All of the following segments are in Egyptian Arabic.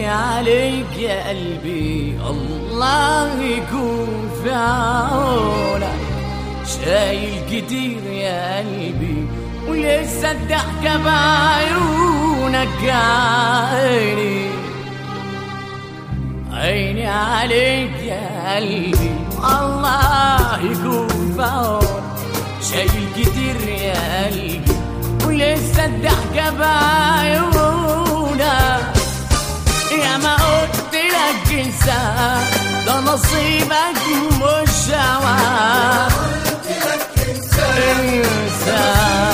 عليك يا قلبي الله يكون في عونك شايل كتير يا قلبي ولسه الضحكة بعيونك يا عيني عيني عليك يا قلبي الله يكون في عونك شايل كتير يا قلبي ولسه الضحكة بعيونك يا ما قلت لك انسى ده نصيبك مش هوا انسى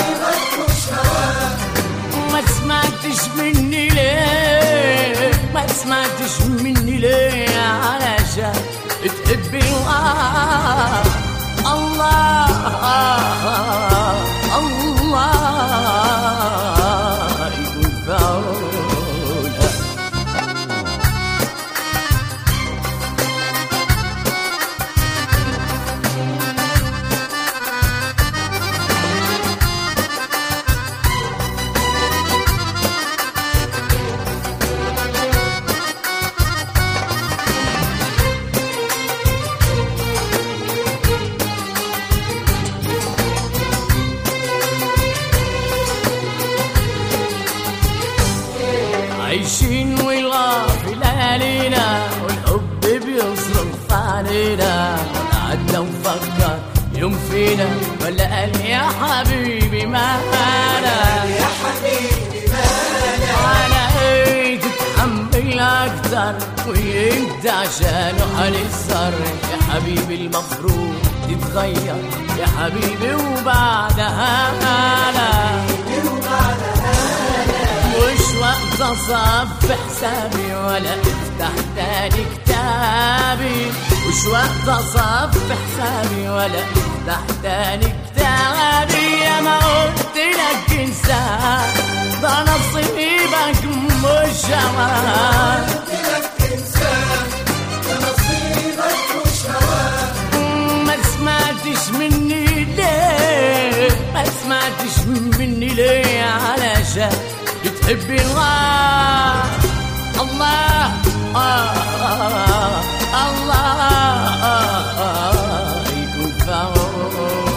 ما سمعتش مني ليه ما سمعتش مني ليه علشان تحب الله الله الله يكون في عونك عايشين والغافل ليالينا والحب بيصرف علينا قعدنا نفكر يوم فينا ولا قال يا حبيبي ما انا يا حبيبي مالك انا ايه تتحمل اكتر وانت عشانه هنسهر يا حبيبي المفروض تتغير يا حبيبي وبعدها انا مش وقت اصف حسابي ولا افتح تاني كتابي مش وقت اصف حسابي ولا افتح تاني كتابي يا ما قلت لك انسى ده نصيبك مش هوا لك انسان ده نصيبك مش هواك ما سمعتش مني ليه ما سمعتش مني ليه علشان بتحبي الله الله آه آه الله آه يكون في عونك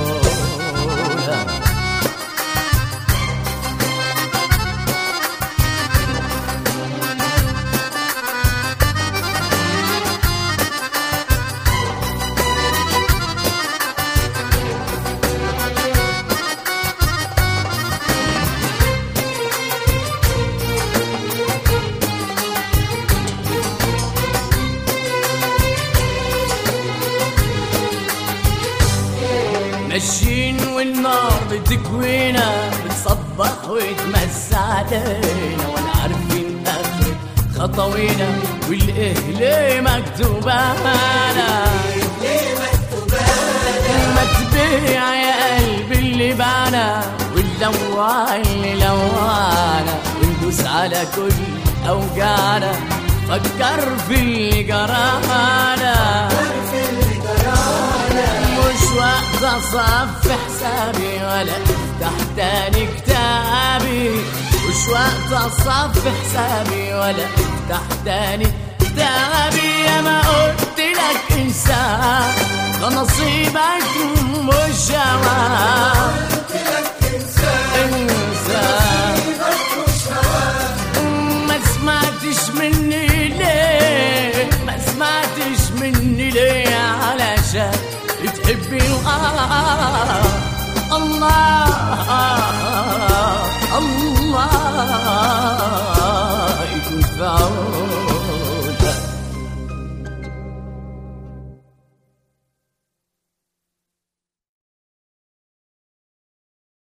ماشيين والنار بتكوينا بتصبح وتمس علينا ولا عارفين اخر خطوينا والاهل مكتوبانا ليه مكتوبالك ما تبيع يا قلبي اللي بانا ونلوع اللي لوانا وندوس على كل اوجاعنا فكر في اللي جرانا في اللي جرالك مش وقت اصف حسابي ولا افتح تاني كتابي مش وقت اصف حسابي ولا افتح تاني كتابي يا ما قلت لك انسى ده نصيبك مش هوا لك انسان انسى نصيبك مش هواك ما سمعتش مني ليه ما سمعتش مني ليه علشان تحبي الله الله الله يكون في عونك